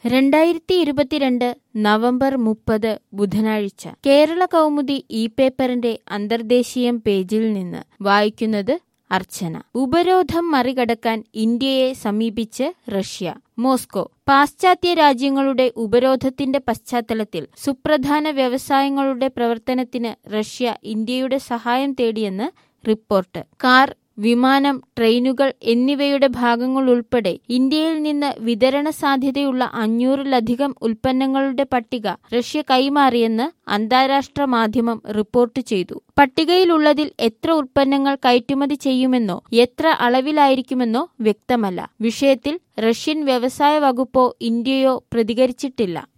രണ്ടായിരത്തി ഇരുപത്തിരണ്ട് നവംബർ മുപ്പത് ബുധനാഴ്ച കേരള കൗമുദി ഇ പേപ്പറിന്റെ അന്തർദേശീയം പേജിൽ നിന്ന് വായിക്കുന്നത് അർച്ചന ഉപരോധം മറികടക്കാൻ ഇന്ത്യയെ സമീപിച്ച് റഷ്യ മോസ്കോ പാശ്ചാത്യ രാജ്യങ്ങളുടെ ഉപരോധത്തിന്റെ പശ്ചാത്തലത്തിൽ സുപ്രധാന വ്യവസായങ്ങളുടെ പ്രവർത്തനത്തിന് റഷ്യ ഇന്ത്യയുടെ സഹായം തേടിയെന്ന് റിപ്പോർട്ട് കാർ വിമാനം ട്രെയിനുകൾ എന്നിവയുടെ ഭാഗങ്ങൾ ഉൾപ്പെടെ ഇന്ത്യയിൽ നിന്ന് വിതരണ സാധ്യതയുള്ള അഞ്ഞൂറിലധികം ഉൽപ്പന്നങ്ങളുടെ പട്ടിക റഷ്യ കൈമാറിയെന്ന് അന്താരാഷ്ട്ര മാധ്യമം റിപ്പോർട്ട് ചെയ്തു പട്ടികയിലുള്ളതിൽ എത്ര ഉൽപ്പന്നങ്ങൾ കയറ്റുമതി ചെയ്യുമെന്നോ എത്ര അളവിലായിരിക്കുമെന്നോ വ്യക്തമല്ല വിഷയത്തിൽ റഷ്യൻ വ്യവസായ വകുപ്പോ ഇന്ത്യയോ പ്രതികരിച്ചിട്ടില്ല